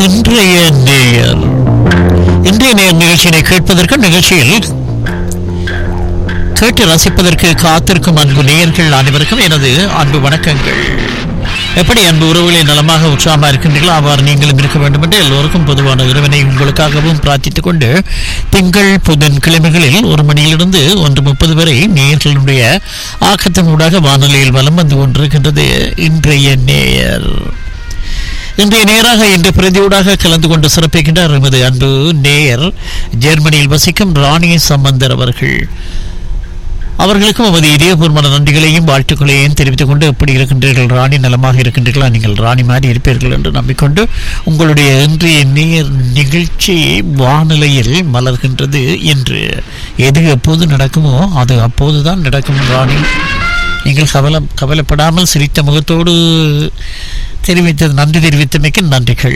இன்றைய நேயர் இன்றைய நேயர் நிகழ்ச்சியினை கேட்பதற்கு நிகழ்ச்சியில் கேட்டு ரசிப்பதற்கு காத்திருக்கும் அன்பு நேயர்கள் அனைவருக்கும் எனது அன்பு வணக்கங்கள் எப்படி அன்பு உறவுகளை நலமாக உற்சாகமாக இருக்கின்றீர்களோ அவ்வாறு நீங்களும் இருக்க வேண்டும் என்று எல்லோருக்கும் பொதுவான இறைவனை உங்களுக்காகவும் பிரார்த்தித்துக் கொண்டு திங்கள் புதன் கிழமைகளில் ஒரு மணியிலிருந்து ஒன்று முப்பது வரை நேயர்களுடைய ஆக்கத்தினூடாக வானொலியில் வலம் வந்து கொண்டிருக்கின்றது இன்றைய நேயர் இன்றைய நேராக இன்று பிரதியூடாக கலந்து கொண்டு சிறப்பிக்கின்றார் எமது அன்பு நேயர் ஜெர்மனியில் வசிக்கும் ராணி சம்பந்தர் அவர்கள் அவர்களுக்கும் நமது இதயபூர்வமான நன்றிகளையும் வாழ்த்துக்களையும் தெரிவித்துக் கொண்டு எப்படி இருக்கின்றீர்கள் ராணி நலமாக இருக்கின்றீர்களா நீங்கள் ராணி மாதிரி இருப்பீர்கள் என்று நம்பிக்கொண்டு உங்களுடைய இன்றைய நேர் நிகழ்ச்சி வானிலையில் மலர்கின்றது என்று எது எப்போது நடக்குமோ அது அப்போதுதான் நடக்கும் ராணி நீங்கள் கவலை கவலைப்படாமல் சிரித்த முகத்தோடு தெரிவித்தது நன்றி தெரிவித்தமைக்கு நன்றிகள்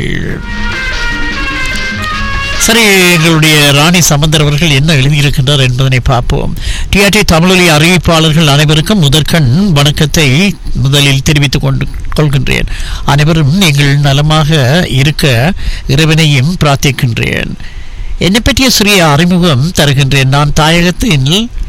சரி எங்களுடைய ராணி சம்பந்தர் அவர்கள் என்ன எழுதியிருக்கின்றார் என்பதனை பார்ப்போம் டிஆர்டி தமிழொலி அறிவிப்பாளர்கள் அனைவருக்கும் முதற்கண் வணக்கத்தை முதலில் தெரிவித்துக் கொண்டு கொள்கின்றேன் அனைவரும் நீங்கள் நலமாக இருக்க இறைவனையும் பிரார்த்திக்கின்றேன் என்னை பற்றிய சிறிய அறிமுகம் தருகின்றேன் நான் தாயகத்தில்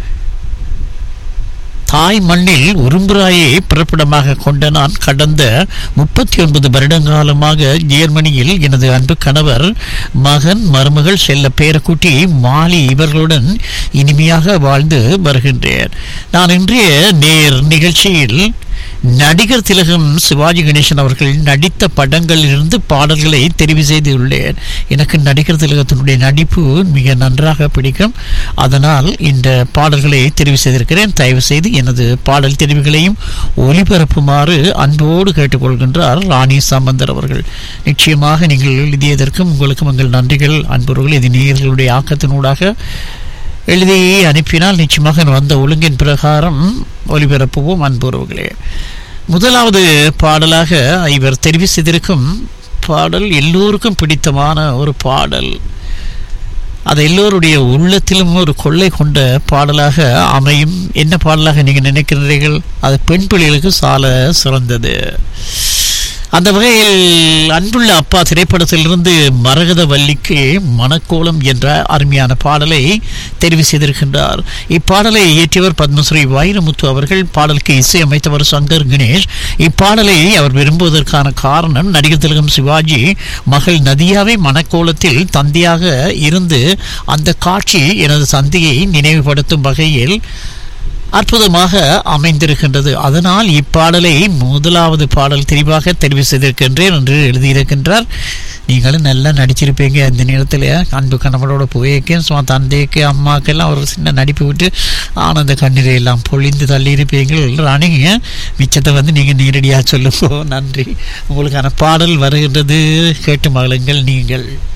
தாய் மண்ணில் உரும்புராயை பிறப்பிடமாக கொண்ட நான் கடந்த முப்பத்தி ஒன்பது வருடங்காலமாக ஜெர்மனியில் எனது அன்பு கணவர் மகன் மருமகள் செல்ல பேரக்குட்டி மாலி இவர்களுடன் இனிமையாக வாழ்ந்து வருகின்றேன் நான் இன்றைய நேர் நிகழ்ச்சியில் நடிகர் திலகம் சிவாஜி கணேசன் அவர்கள் நடித்த படங்களிலிருந்து பாடல்களை தெரிவு செய்துள்ளேன் எனக்கு நடிகர் திலகத்தினுடைய நடிப்பு மிக நன்றாக பிடிக்கும் அதனால் இந்த பாடல்களை தெரிவு செய்திருக்கிறேன் தயவு செய்து எனது பாடல் தெரிவுகளையும் ஒளிபரப்புமாறு அன்போடு கேட்டுக்கொள்கின்றார் ராணி சாமந்தர் அவர்கள் நிச்சயமாக நீங்கள் எழுதியதற்கும் உங்களுக்கும் எங்கள் நன்றிகள் அன்புறவுகள் இது நேர்களுடைய ஆக்கத்தினூடாக எழுதி அனுப்பினால் நிச்சயமாக வந்த ஒழுங்கின் பிரகாரம் ஒலிபரப்புவோம் அன்புறவுகளே முதலாவது பாடலாக இவர் தெரிவு செய்திருக்கும் பாடல் எல்லோருக்கும் பிடித்தமான ஒரு பாடல் அது எல்லோருடைய உள்ளத்திலும் ஒரு கொள்ளை கொண்ட பாடலாக அமையும் என்ன பாடலாக நீங்கள் நினைக்கிறீர்கள் அது பெண் பிள்ளைகளுக்கு சால சிறந்தது அந்த வகையில் அன்புள்ள அப்பா திரைப்படத்திலிருந்து மரகத வள்ளிக்கு மணக்கோலம் என்ற அருமையான பாடலை தெரிவு செய்திருக்கின்றார் இப்பாடலை இயற்றியவர் பத்மஸ்ரீ வைரமுத்து அவர்கள் பாடலுக்கு இசையமைத்தவர் சங்கர் கணேஷ் இப்பாடலை அவர் விரும்புவதற்கான காரணம் நடிகர் திலகம் சிவாஜி மகள் நதியாவை மணக்கோலத்தில் தந்தையாக இருந்து அந்த காட்சி எனது தந்தையை நினைவுபடுத்தும் வகையில் அற்புதமாக அமைந்திருக்கின்றது அதனால் இப்பாடலை முதலாவது பாடல் தெளிவாக தெரிவு செய்திருக்கின்றேன் என்று எழுதியிருக்கின்றார் நீங்களும் நல்லா நடிச்சிருப்பீங்க அந்த நேரத்தில் அன்பு கணவனோட போயிருக்கேன் சும்மா தந்தைக்கு அம்மாக்கெல்லாம் ஒரு சின்ன நடிப்பு விட்டு ஆனந்த கண்ணீரை எல்லாம் பொழிந்து தள்ளியிருப்பீங்கள் ராணிங்க மிச்சத்தை வந்து நீங்கள் நேரடியாக சொல்லுங்க நன்றி உங்களுக்கான பாடல் வருகின்றது கேட்டு மகளுங்கள் நீங்கள்